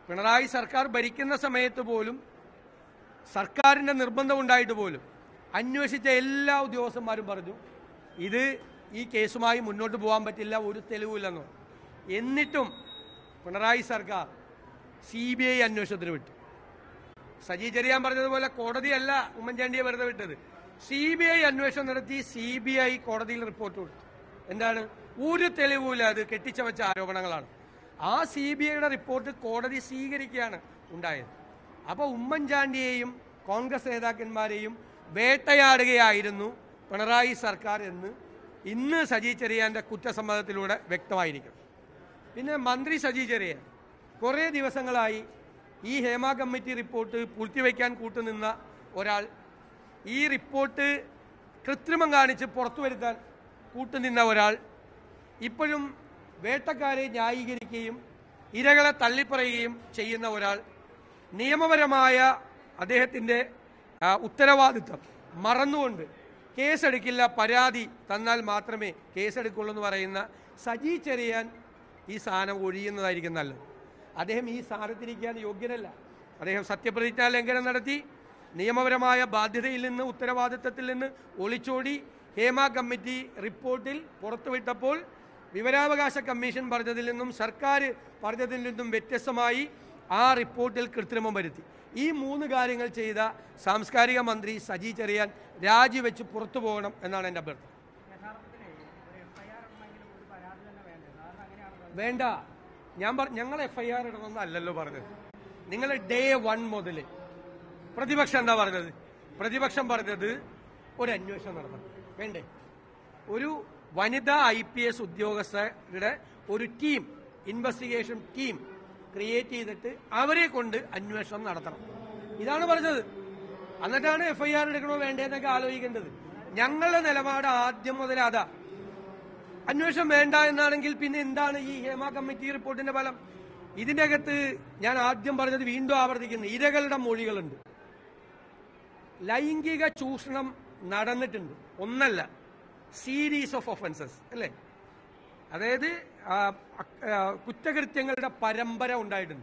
പിണറായി സർക്കാർ ഭരിക്കുന്ന സമയത്ത് പോലും സർക്കാരിന്റെ നിർബന്ധം ഉണ്ടായിട്ട് പോലും അന്വേഷിച്ച എല്ലാ ഉദ്യോഗസ്ഥന്മാരും പറഞ്ഞു ഇത് ഈ കേസുമായി മുന്നോട്ട് പോകാൻ പറ്റില്ല ഒരു തെളിവില്ലെന്ന് എന്നിട്ടും പിണറായി സർക്കാർ സി ബി ഐ അന്വേഷണത്തിന് വിട്ടു സജി ചെറിയാൻ പറഞ്ഞതുപോലെ കോടതിയല്ല ഉമ്മൻചാണ്ടിയെ വെറുതെ വിട്ടത് സി ബി ഐ അന്വേഷണം നടത്തി സി ബി ഐ കോടതിയിൽ റിപ്പോർട്ട് കൊടുത്തു എന്താണ് ഒരു തെളിവുമില്ല അത് കെട്ടിച്ചമച്ച ആരോപണങ്ങളാണ് ആ സി ബി ഐയുടെ റിപ്പോർട്ട് കോടതി സ്വീകരിക്കുകയാണ് ഉണ്ടായത് അപ്പോൾ ഉമ്മൻചാണ്ടിയെയും കോൺഗ്രസ് നേതാക്കന്മാരെയും വേട്ടയാടുകയായിരുന്നു പിണറായി സർക്കാർ എന്ന് ഇന്ന് സജി ചെറിയാന്റെ കുറ്റസമ്മതത്തിലൂടെ വ്യക്തമായിരിക്കും പിന്നെ മന്ത്രി സജി ചെറിയാൻ കുറേ ദിവസങ്ങളായി ഈ ഹേമ കമ്മിറ്റി റിപ്പോർട്ട് പൂഴ്ത്തിവെക്കാൻ കൂട്ടുനിന്ന ഒരാൾ ഈ റിപ്പോർട്ട് കൃത്രിമം കാണിച്ച് പുറത്തു വരുത്താൻ കൂട്ടുനിന്ന ഒരാൾ ഇപ്പോഴും വേട്ടക്കാരെ ന്യായീകരിക്കുകയും ഇരകളെ തള്ളിപ്പറയുകയും ചെയ്യുന്ന ഒരാൾ നിയമപരമായ അദ്ദേഹത്തിൻ്റെ ആ, ഉത്തരവാദിത്വം മറന്നുകൊണ്ട് കേസെടുക്കില്ല പരാതി തന്നാൽ മാത്രമേ കേസെടുക്കുള്ളൂ എന്ന് പറയുന്ന സജി ചെറിയാൻ ഈ സാധനം ഒഴിയുന്നതായിരിക്കും നല്ലത് അദ്ദേഹം ഈ സ്ഥാനത്തിരിക്കാൻ യോഗ്യനല്ല അദ്ദേഹം സത്യപ്രതിജ്ഞാ ലംഘനം നടത്തി നിയമപരമായ ബാധ്യതയിൽ നിന്ന് ഉത്തരവാദിത്തത്തിൽ നിന്ന് ഒളിച്ചോടി ഹേമ കമ്മിറ്റി റിപ്പോർട്ടിൽ പുറത്തുവിട്ടപ്പോൾ വിവരാവകാശ കമ്മീഷൻ പറഞ്ഞതിൽ നിന്നും സർക്കാർ പറഞ്ഞതിൽ നിന്നും വ്യത്യസ്തമായി ആ റിപ്പോർട്ടിൽ കൃത്രിമം വരുത്തി ഈ മൂന്ന് കാര്യങ്ങൾ ചെയ്ത സാംസ്കാരിക മന്ത്രി സജി ചെറിയാൻ രാജിവെച്ച് പുറത്തു പോകണം എന്നാണ് എൻ്റെ അഭ്യർത്ഥന വേണ്ട ഞാൻ പറ ഞങ്ങൾ എഫ് ഐ ആർ ഇടണമെന്നല്ലല്ലോ പറഞ്ഞത് നിങ്ങൾ ഡേ വൺ മുതൽ പ്രതിപക്ഷം എന്താ പറഞ്ഞത് പ്രതിപക്ഷം പറഞ്ഞത് ഒരു അന്വേഷണം നടത്തണം വേണ്ടേ ഒരു വനിതാ ഐ പി എസ് ഉദ്യോഗസ്ഥരുടെ ഒരു ടീം ഇൻവെസ്റ്റിഗേഷൻ ടീം ക്രിയേറ്റ് ചെയ്തിട്ട് അവരെ കൊണ്ട് അന്വേഷണം നടത്തണം ഇതാണ് പറഞ്ഞത് എന്നിട്ടാണ് എഫ് ഐ ആർ എടുക്കണോ വേണ്ടതെന്നൊക്കെ ആലോചിക്കേണ്ടത് ഞങ്ങളുടെ നിലപാട് ആദ്യം മുതൽ അതാ അന്വേഷണം വേണ്ട എന്നാണെങ്കിൽ പിന്നെ എന്താണ് ഈ ഹേമ കമ്മിറ്റി റിപ്പോർട്ടിന്റെ ഫലം ഇതിന്റെ അകത്ത് ഞാൻ ആദ്യം പറഞ്ഞത് വീണ്ടും ആവർത്തിക്കുന്നു ഇരകളുടെ മൊഴികളുണ്ട് ലൈംഗിക ചൂഷണം നടന്നിട്ടുണ്ട് ഒന്നല്ല സീരീസ് ഓഫ് ഒഫൻസസ് അല്ലേ അതായത് ആ, അക്- ആ, കുറ്റകൃത്യങ്ങളുടെ പരമ്പര ഉണ്ടായിട്ടുണ്ട്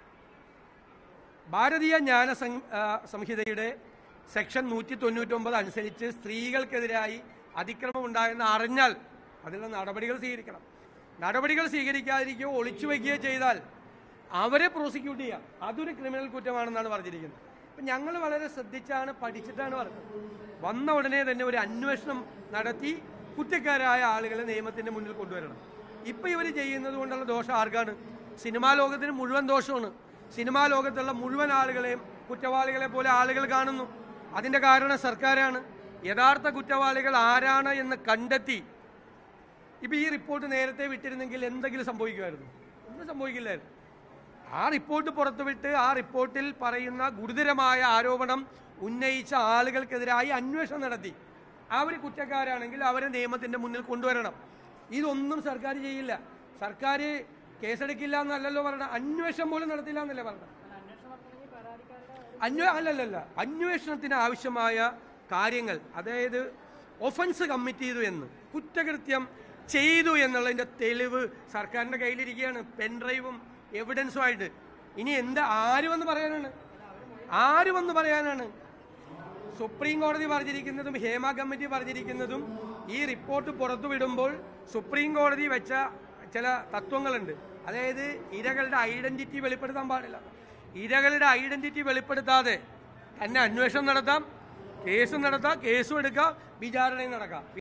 ഭാരതീയ ജ്ഞാന സം- ആ, സംഹിതയുടെ സെക്ഷൻ നൂറ്റി തൊണ്ണൂറ്റൊമ്പത് അനുസരിച്ച് സ്ത്രീകൾക്കെതിരായി അതിക്രമം ഉണ്ടായെന്ന് അറിഞ്ഞാൽ അതിനുള്ള നടപടികൾ സ്വീകരിക്കണം നടപടികൾ സ്വീകരിക്കാതിരിക്കുകയോ ഒളിച്ചു വയ്ക്കുകയോ ചെയ്താൽ അവരെ പ്രോസിക്യൂട്ട് ചെയ്യാം അതൊരു ക്രിമിനൽ കുറ്റമാണെന്നാണ് പറഞ്ഞിരിക്കുന്നത് അപ്പം ഞങ്ങൾ വളരെ ശ്രദ്ധിച്ചാണ് പഠിച്ചിട്ടാണ് പറഞ്ഞത് വന്ന ഉടനെ തന്നെ ഒരു അന്വേഷണം നടത്തി കുറ്റക്കാരായ ആളുകളെ നിയമത്തിന്റെ മുന്നിൽ കൊണ്ടുവരണം ഇപ്പൊ ഇവർ ചെയ്യുന്നത് കൊണ്ടുള്ള ദോഷം ആർക്കാണ് സിനിമാ ലോകത്തിന് മുഴുവൻ ദോഷമാണ് സിനിമാ ലോകത്തുള്ള മുഴുവൻ ആളുകളെയും കുറ്റവാളികളെ പോലെ ആളുകൾ കാണുന്നു അതിന്റെ കാരണം സർക്കാരാണ് യഥാർത്ഥ കുറ്റവാളികൾ ആരാണ് എന്ന് കണ്ടെത്തി ഇപ്പൊ ഈ റിപ്പോർട്ട് നേരത്തെ വിട്ടിരുന്നെങ്കിൽ എന്തെങ്കിലും സംഭവിക്കുമായിരുന്നു ഒന്നും സംഭവിക്കില്ലായിരുന്നു ആ റിപ്പോർട്ട് പുറത്തുവിട്ട് ആ റിപ്പോർട്ടിൽ പറയുന്ന ഗുരുതരമായ ആരോപണം ഉന്നയിച്ച ആളുകൾക്കെതിരായി അന്വേഷണം നടത്തി അവർ കുറ്റക്കാരാണെങ്കിൽ അവരെ നിയമത്തിന്റെ മുന്നിൽ കൊണ്ടുവരണം ഇതൊന്നും സർക്കാർ ചെയ്യില്ല സർക്കാർ കേസെടുക്കില്ല എന്നല്ലല്ലോ പറയണം അന്വേഷണം പോലും നടത്തില്ല എന്നല്ലേ പറഞ്ഞത് അന്വേ അല്ലല്ലല്ല അന്വേഷണത്തിന് ആവശ്യമായ കാര്യങ്ങൾ അതായത് ഒഫൻസ് കമ്മിറ്റ് ചെയ്തു എന്ന് കുറ്റകൃത്യം ചെയ്തു എന്നുള്ളതിന്റെ തെളിവ് സർക്കാരിന്റെ കയ്യിലിരിക്കുകയാണ് പെൻഡ്രൈവും എവിഡൻസും ആയിട്ട് ഇനി എന്താ ആര് വന്ന് പറയാനാണ് ആര് വന്ന് പറയാനാണ് സുപ്രീം കോടതി പറഞ്ഞിരിക്കുന്നതും ഹേമ കമ്മിറ്റി പറഞ്ഞിരിക്കുന്നതും ഈ റിപ്പോർട്ട് പുറത്തുവിടുമ്പോൾ സുപ്രീം കോടതി വെച്ച ചില തത്വങ്ങളുണ്ട് അതായത് ഇരകളുടെ ഐഡന്റിറ്റി വെളിപ്പെടുത്താൻ പാടില്ല ഇരകളുടെ ഐഡന്റിറ്റി വെളിപ്പെടുത്താതെ തന്നെ അന്വേഷണം നടത്താം കേസ് നടത്താം കേസും എടുക്കാം വിചാരണയും നടക്കാം